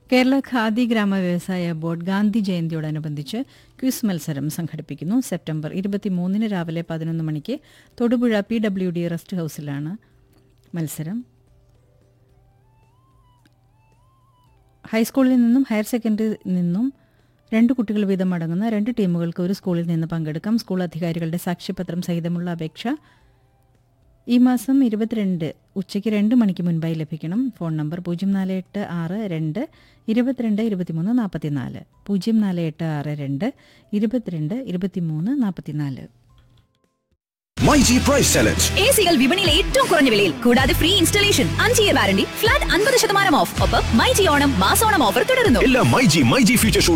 കേരള ഖാദി ഗ്രാമ വ്യവസായ board Gandhi ജയന്തിയോടനുബന്ധിച്ച് quiz മത്സരം സംഘടിപ്പിക്കുന്നു സെപ്റ്റംബർ ഇരുപത്തിമൂന്നിന് രാവിലെ പതിനൊന്ന് മണിക്ക് Thodupuzha P W D rest ഹൗസിലാണ് മത്സരം ഹൈസ്കൂളിൽ നിന്നും ഹയർ സെക്കൻഡറിയിൽ നിന്നും രണ്ട് കുട്ടികൾ വീതം അടങ്ങുന്ന രണ്ട് ടീമുകൾക്ക് ഒരു സ്കൂളിൽ നിന്ന് പങ്കെടുക്കാം സ്കൂൾ അധികാരികളുടെ സാക്ഷ്യപത്രം സഹിതമുള്ള അപേക്ഷ ഈ മാസം ഇരുപത്തിരണ്ട് ഉച്ചയ്ക്ക് രണ്ട് മണിക്ക് മുൻപായി ലഭിക്കണം ഫോൺ നമ്പർ പൂജ്യം നാല് എട്ട് ആറ് രണ്ട് ഇരുപത്തിരണ്ട് ഇരുപത്തിമൂന്ന് നാൽപ്പത്തിനാല് പൂജ്യം നാല് എട്ട് ആറ് രണ്ട് ഇരുപത്തിരണ്ട് ഇരുപത്തിമൂന്ന് നാൽപ്പത്തിനാല് മൈജി പ്രൈസ് ചലഞ്ച് എ സികൾ വിപണിയിലെ ഏറ്റവും കുറഞ്ഞ വിലയിൽ കൂടാതെ ഫ്രീ ഇൻസ്റ്റലേഷൻ അഞ്ച് ഇയർ വാറണ്ടി ഫ്ലാറ്റ് അൻപത് ശതമാനം ഓഫ് ഒപ്പം മൈജി ഓണം മാസോണം ഓഫർ തുടരുന്നു എല്ലാ മൈജി മൈജി ഫ്യൂച്ചർ ഷോ